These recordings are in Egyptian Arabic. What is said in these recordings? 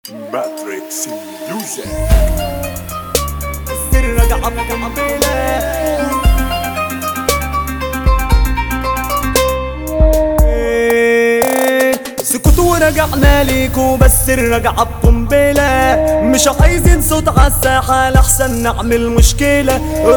ماتريكس ميوزك السر رجع بكم بلا سكتوا ورجعنا ليكوا بس الرجع بقنبلة مش عايزين صوت عالساحة لحسن نعمل مشكلة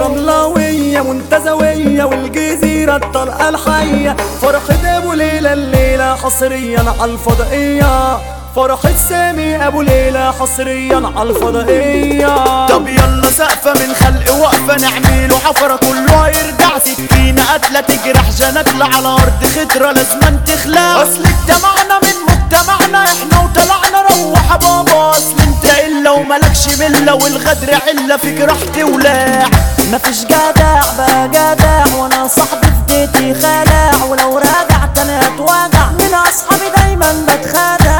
رملاوية منتزوية والجزيرة الطلقة الحية فرحة ابو ليلى الليلة حصريا عالفضائية فرحة سامي ابو ليلى حصريا عالفضائية طب يلا سقفة من خلق وقفة نعمله حفرة كله هيرجع ستين قتلة تجرح جنكلة على أرض خضرة لازم تخلع أصل اجتمعنا من مجتمعنا احنا وطلعنا روح بابا أصل انت إلا وملكش ملة والغدر علة فيك راح تولع مفيش جدع بقى جدع وانا صاحبي في بيتي خالع ولو راجعت انا هتوجع من اصحابي دايما بتخدع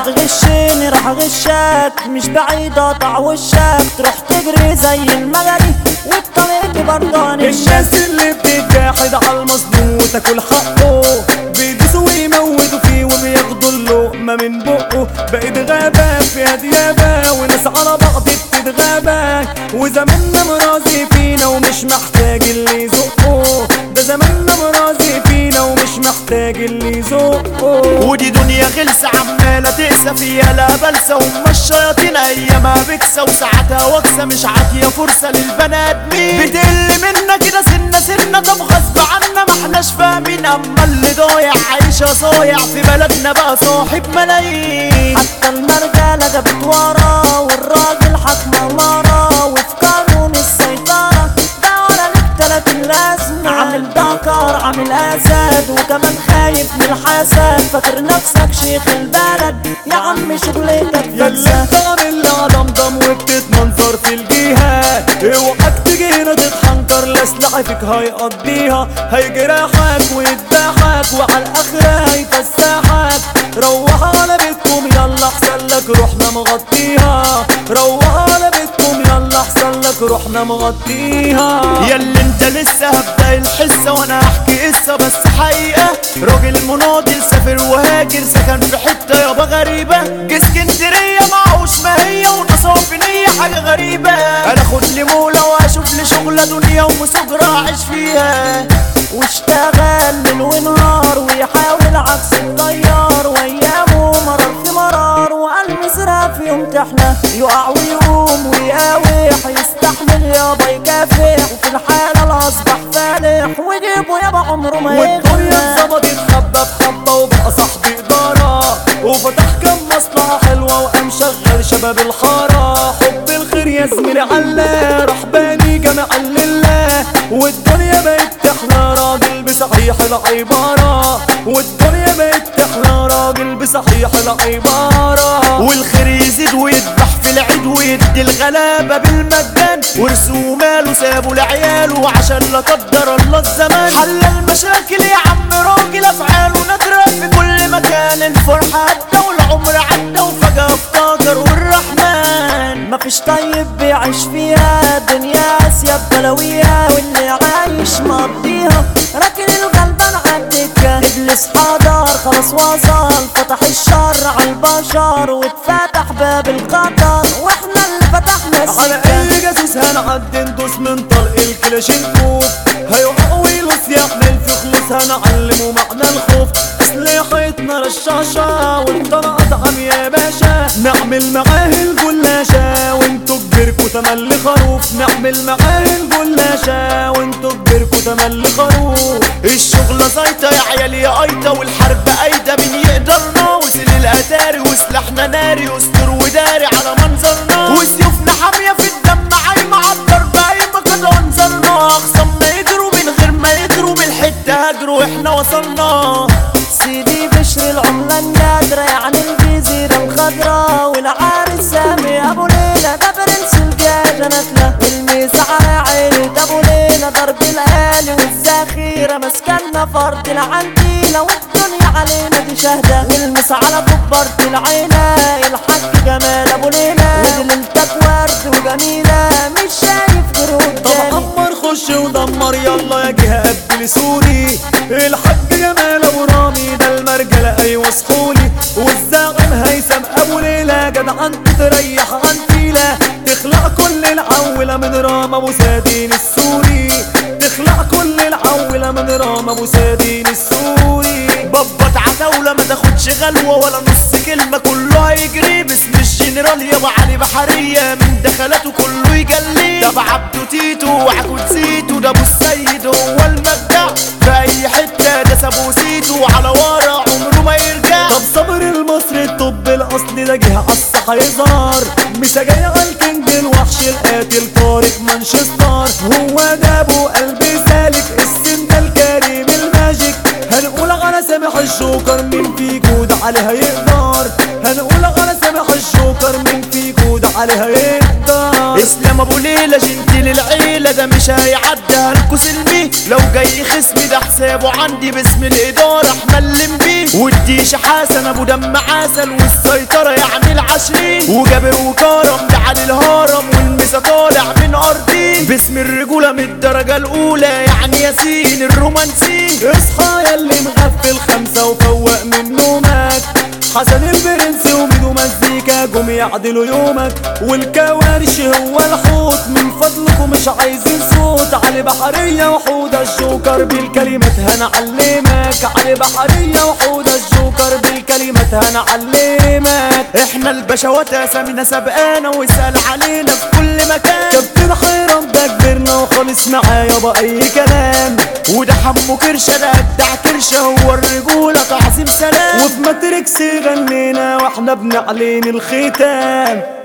هتغشني راح اغشك مش بعيد اقطع وشك تروح تجري زي المجري والطريق برضه هنمشي الناس اللي بتتجاحد على المظلوم وتاكل حقه بيدوسوا ويموتوا فيه وبياخدوا اللقمة من بقه بقت غابة فيها ديابة وناس على بعض بتتغابى وزماننا مرازي فينا ومش محتاج اللي يزقه ده زماننا مرازي فينا ومش محتاج اللي يزقه ودي دنيا غلسة عمالة تقسى فيها لا بلسة هم الشياطين أيامها بكسة وساعتها وكسة مش عاتية فرصة للبني آدمين بتقل منا كده سنة سنة طب غصب عنا ما احناش فاهمين أما اللي ضايع عايشة صايع في بلدنا بقى صاحب ملايين حتى المرجلة جابت ورا والراجل حكم مرة وفي قانون السيطرة ده ولا ليك تلاتين لازمة عامل دكر عامل أسد وكمان خايف من الحسد فاكر نفسك شيخ البلد يا عم شغلتك ياللي فلسفة انت عامل علمضم وبتتمنظر في الجهة اوعك تجي هنا تتحنكر لا سلاح فيك هيقضيها هيجرحك ويذبحك وعلى الاخرة هيفسحك روح على بيتكم يلا احسن لك روحنا مغطيها روح على بيتكم يلا احسن لك روحنا مغطيها ياللي انت لسه هبدأ الحصة وانا احكي قصة بس حقيقة راجل مناضل سافر وهاجر سكن في حتة يابا غريبة جه اسكندرية معهوش ما هي ونصاب نية حاجة غريبة انا اخد لي مولة واشوف لي شغلة دنيا ومسجرة اعيش فيها واشتغل ليل ونهار ويحاول عكس الطيار وايامه مرار في مرار وقال مزرعة في يوم تحنى يقع ويقوم ويقاوح يستحمل يابا يكافح وفي الحالة الاصبح فالح وجيبه يابا عمره ما والدنيا يغنى اتظبطت حبة بحبة وبقى صاحبي إدارة وفتح كام مصلحة حلوة وقام شغل شباب الحارة حب الخير يا زميلي علا راح باني جمع لله والدنيا بقت تحلى راجل بصحيح العبارة والدنيا بقت تحلى راجل بصحيح العبارة والخير يزيد ويذبح في العيد ويدي الغلابة بالمجان ورثوا ماله سابوا لعياله عشان لا قدر الله الزمان حل المشاكل يا عم راجل افعاله نادرة في كل مكان الفرحة عدى والعمر عدى وفجأة افتكر والرحمن مفيش طيب بيعيش فيها دنيا اسيا بلوية واللي عايش مقضيها راكن الغلبان عالدكة ابليس حضر خلاص وصل فتح الشر عالبشر واتفتح باب الخطر واحنا اللي فتحنا على السكة اي جاسوس هنعدي ندوس من طلق الكلاشينكوف هيقع ويلوس يعمل في خلوص هنعلمه معنى الخوف اسلحتنا رشاشة والطلقة ادعم يا باشا نعمل معاه الجلاشة وانتوا كبركوا تملي خروف نعمل معاه الجلاشة وانتوا كبركوا تملي خروف الشغلة زيطة يا عيال يا قيطة والحرب قايدة مين يقدرنا وسيل الأتاري وسلاحنا ناري استر وداري على منظرنا وسيوفنا حامية في الدم عايمة عالضرب قايمة قد أنظرنا أخصمنا يجروا من غير ما يجروا بالحتة هجروا إحنا وصلنا سيدي بشر العملة النادرة يعني الجزيرة الخضراء والعارس سامي أبو ليلى ده برنس الجاجة نتلة والميس على عيني ده أبو ليلى ضرب الآلي والذخيرة مسكننا فرد العنتيلة والدنيا علينا دي شهدة والمس على كبرت العينة الحاج جمال أبو ليلى ودليلتك ورد وجميلة مش شايف غير طب قدامي عمر خش ودمر يلا يا جهة قبل سوري الحاج جمال ابو رامي ده المرجلة ايوه صحولي والزاعم هيثم ابو ليلى جدع عن تريح عن فيلة تخلع كل العولة من رام ابو سادين السوري تخلع كل العولة من رام ابو سادين السوري بابا عتاولة ما تاخدش غلوة ولا نص كلمة كله هيجري باسم الجنرال يابا علي بحرية من دخلاته كله يجلي ده بعبده تيتو وعكود زيتو ده ابو السيد هو المبدع في اي حتة ده سابو سيتو على ورا عمره ما يرجع طب صبر المصري الطب الاصلي ده جه عالصح هيظهر مش جاي على الكينج الوحش القاتل طارق مانشستر هو ده ابو قلبي سالك السن ده الكريم الماجيك هنقول على سامح الجوكر مين فيكو ده عليها يقدر هنقول على سامح الجوكر مين فيكو ده عليها يقدر اسلام ابو ليلى جنتي للعيلة ده مش هيعدي هلكو سلمي لو جاي خصمي ده حسابه عندي باسم الادارة احملم بيه والديش حسن ابو دم عسل والسيطرة يعني العشرين وجابر وكرم ده علي الهرم والمسا طالع من ارضين باسم الرجولة من الدرجة الاولى يعني ياسين الرومانسي اصحى ياللي مغفل خمسة وفوق من نومك حسن البرنس وميدو مزيكا جم يعدلوا يومك والكوارش هو الحوت من فضلكم مش عايزين صوت علي بحرية وحودة الجوكر بالكلمات هنعلمك علي بحرية وحودة الجوكر بالكلمات هنعلمك احنا البشوات اسامينا سبقانا واسأل علينا في كل مكان كابتن حيران ده كبرنا وخالص معايا بأي كلام وده حمو كرشة ده أجدع كرشة هو الرجولة تعظيم سلام وفي ماتريكس غنينا واحنا بنعلن الختام